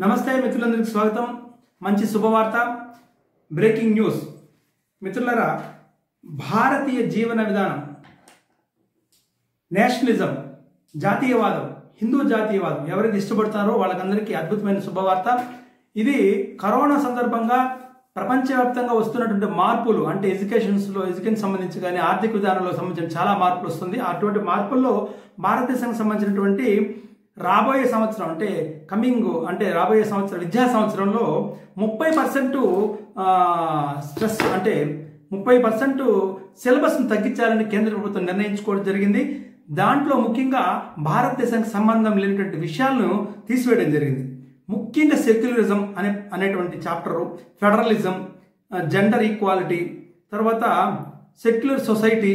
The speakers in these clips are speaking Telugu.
నమస్తే మిత్రులందరికీ స్వాగతం మంచి శుభవార్త బ్రేకింగ్ న్యూస్ మిత్రులరా భారతీయ జీవన విధానం నేషనలిజం జాతీయవాదం హిందూ జాతీయవాదం ఎవరైతే ఇష్టపడతారో వాళ్ళకందరికీ అద్భుతమైన శుభవార్త ఇది కరోనా సందర్భంగా ప్రపంచవ్యాప్తంగా వస్తున్నటువంటి మార్పులు అంటే ఎడ్యుకేషన్స్లో ఎడ్యుకేషన్ సంబంధించి కానీ ఆర్థిక విధానంలో సంబంధించిన చాలా మార్పులు వస్తుంది అటువంటి మార్పుల్లో భారతదేశానికి సంబంధించినటువంటి రాబోయే సంవత్సరం అంటే కమింగ్ అంటే రాబోయే సంవత్సరం విద్యా సంవత్సరంలో ముప్పై పర్సెంట్ స్ట్రెస్ అంటే ముప్పై పర్సెంట్ సిలబస్ను తగ్గించాలని కేంద్ర ప్రభుత్వం నిర్ణయించుకోవడం జరిగింది దాంట్లో ముఖ్యంగా భారతదేశానికి సంబంధం లేనటువంటి విషయాలను తీసివేయడం జరిగింది ముఖ్యంగా సెక్యులరిజం అనే అనేటువంటి చాప్టరు ఫెడరలిజం జెండర్ ఈక్వాలిటీ తర్వాత secular society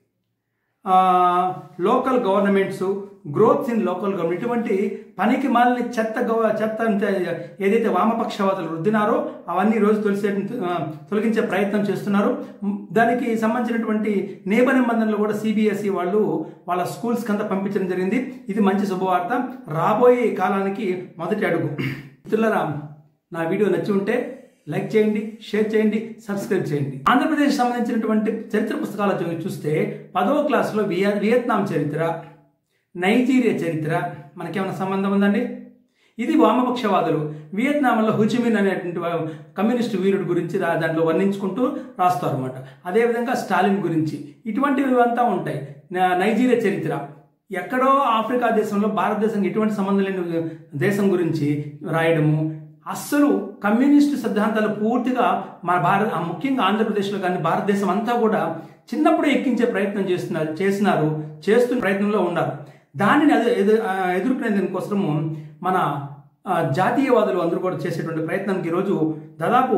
local governments growths in local government ఇటువంటి పనికి మాలిన చెత్త గవ చెత్త అంటే ఏదైతే వామపక్షవాదులు రుద్దినారో అవన్నీ రోజు తొలిసే తొలగించే ప్రయత్నం చేస్తున్నారు దానికి సంబంధించినటువంటి నియమ నిబంధనలు కూడా సిబిఎస్ఈ వాళ్ళు వాళ్ళ స్కూల్స్కి అంతా పంపించడం జరిగింది ఇది మంచి శుభవార్త రాబోయే కాలానికి మొదటి అడుగు మిత్రులరా నా వీడియో నచ్చి ఉంటే లైక్ చేయండి షేర్ చేయండి సబ్స్క్రైబ్ చేయండి ఆంధ్రప్రదేశ్ సంబంధించినటువంటి చరిత్ర పుస్తకాలు చూస్తే పదవ క్లాస్లో వియా వియత్నాం చరిత్ర నైజీరియా చరిత్ర మనకేమైనా సంబంధం ఉందండి ఇది వామపక్షవాదులు వియత్నాంలో హుచిమిన్ అనేటువంటి కమ్యూనిస్టు వీరుడు గురించి దాంట్లో వర్ణించుకుంటూ రాస్తారు అనమాట అదేవిధంగా స్టాలిన్ గురించి ఇటువంటివి అంతా ఉంటాయి నైజీరియా చరిత్ర ఎక్కడో ఆఫ్రికా దేశంలో భారతదేశం ఎటువంటి సంబంధం లేని దేశం గురించి రాయడము అస్సలు కమ్యూనిస్టు సిద్ధాంతాలు పూర్తిగా మన భారత ముఖ్యంగా ఆంధ్రప్రదేశ్లో కానీ భారతదేశం అంతా కూడా చిన్నప్పుడే ఎక్కించే ప్రయత్నం చేస్తున్నారు చేసినారు చేస్తున్న ప్రయత్నంలో ఉన్నారు దానిని ఎదు ఎదుర్కొనే దానికోసము మన జాతీయవాదులు అందరూ కూడా చేసేటువంటి ప్రయత్నానికి ఈరోజు దాదాపు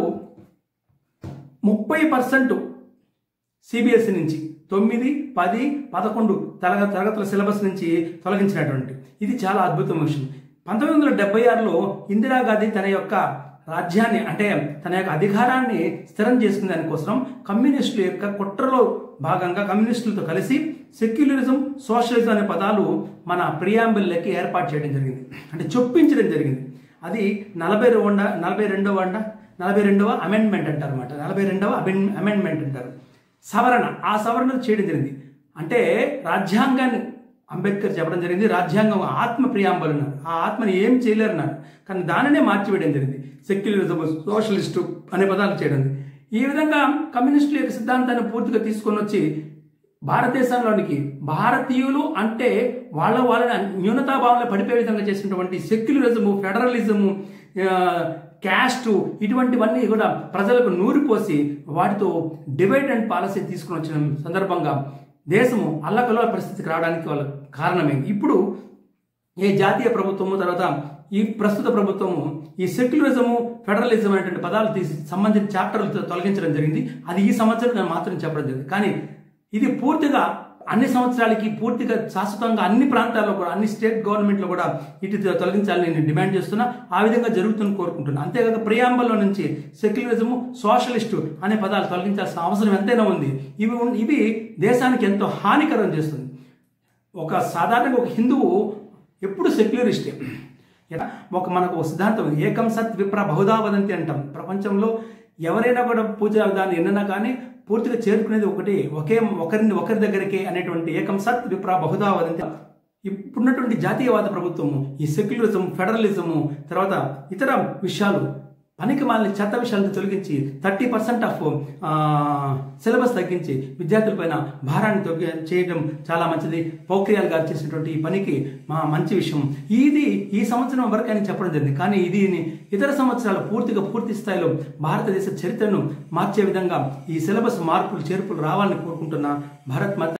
ముప్పై పర్సెంట్ సిబిఎస్ఈ నుంచి తొమ్మిది పది పదకొండు తరగ తరగతుల సిలబస్ నుంచి తొలగించినటువంటి ఇది చాలా అద్భుతమైన విషయం పంతొమ్మిది వందల డెబ్బై ఆరులో ఇందిరాగాంధీ తన యొక్క రాజ్యాన్ని అంటే తన యొక్క అధికారాన్ని స్థిరం చేసుకునే దానికోసం కమ్యూనిస్టుల యొక్క కుట్రలో భాగంగా కమ్యూనిస్టులతో కలిసి సెక్యులరిజం సోషలిజం అనే పదాలు మన ప్రియాంబుల్లకి ఏర్పాటు చేయడం జరిగింది అంటే చొప్పించడం జరిగింది అది నలభై రెండ నలభై రెండవ అండ నలభై రెండవ అమెండ్మెంట్ అంటారు అనమాట నలభై రెండవ అమెండ్మెంట్ అంటారు సవరణ ఆ సవరణ చేయడం జరిగింది అంటే రాజ్యాంగాన్ని అంబేద్కర్ చెప్పడం జరిగింది రాజ్యాంగం ఆత్మ ప్రియాంబలు ఉన్నారు ఆ ఆత్మని ఏం చేయలేరన్నారు కానీ దానినే మార్చివేయడం జరిగింది సెక్యులరిజం సోషలిస్టు అనే పదాలు చేయడం ఈ విధంగా కమ్యూనిస్టుల యొక్క సిద్ధాంతాన్ని పూర్తిగా తీసుకొని వచ్చి భారతదేశంలోనికి భారతీయులు అంటే వాళ్ళ వాళ్ళ న్యూనతాభావంలో పడిపోయే విధంగా చేసినటువంటి సెక్యులరిజము ఫెడరలిజము క్యాస్టు ఇటువంటివన్నీ కూడా ప్రజలకు నూరిపోసి వాటితో డివైడ్ అండ్ పాలసీ తీసుకుని వచ్చిన సందర్భంగా దేశము అల్లకల్ల పరిస్థితికి రావడానికి వాళ్ళ కారణమే ఇప్పుడు ఏ జాతీయ ప్రభుత్వము తర్వాత ఈ ప్రస్తుత ప్రభుత్వము ఈ సెక్యులరిజము ఫెడరలిజం అనేటువంటి పదాలు తీసి సంబంధించిన చాప్టర్లు తొలగించడం జరిగింది అది ఈ సంవత్సరం మాత్రం చెప్పడం జరిగింది కానీ ఇది పూర్తిగా అన్ని సంవత్సరాలకి పూర్తిగా శాశ్వతంగా అన్ని ప్రాంతాల్లో కూడా అన్ని స్టేట్ గవర్నమెంట్లో కూడా ఇటు తొలగించాలని నేను డిమాండ్ చేస్తున్నా ఆ విధంగా జరుగుతుందని కోరుకుంటున్నా అంతేకాక ప్రియాంబల్లో నుంచి సెక్యులరిజము సోషలిస్టు అనే పదాలు తొలగించాల్సిన అవసరం ఎంతైనా ఉంది ఇవి ఇవి దేశానికి ఎంతో హానికరం చేస్తుంది ఒక సాధారణంగా ఒక హిందువు ఎప్పుడు సెక్యులరిస్టే ఒక మనకు ఒక సిద్ధాంతం ఏకం సత్ విప్ర బహుదా వదంతి అంటాం ప్రపంచంలో ఎవరైనా కూడా పూజ దాన్ని ఎన్నైనా కానీ పూర్తిగా చేరుకునేది ఒకటి ఒకే ఒకరిని ఒకరి దగ్గరికి అనేటువంటి ఏకం సత్ విప్ర బహుదా వదంతి ఇప్పుడున్నటువంటి జాతీయవాద ప్రభుత్వము ఈ సెక్యులరిజం ఫెడరలిజము తర్వాత ఇతర విషయాలు పనికి మాలిన చెత్త విషయాలను తొలగించి థర్టీ పర్సెంట్ ఆఫ్ సిలబస్ తగ్గించి విద్యార్థులపైన భారాన్ని తొలగి చేయడం చాలా మంచిది పోఖ్రియాల్ గారు చేసినటువంటి ఈ పనికి మా మంచి విషయం ఇది ఈ సంవత్సరం వరకు అని చెప్పడం జరిగింది కానీ ఇది ఇతర సంవత్సరాలు పూర్తిగా పూర్తి స్థాయిలో భారతదేశ చరిత్రను మార్చే విధంగా ఈ సిలబస్ మార్పులు చేర్పులు రావాలని కోరుకుంటున్న భారత్ మాత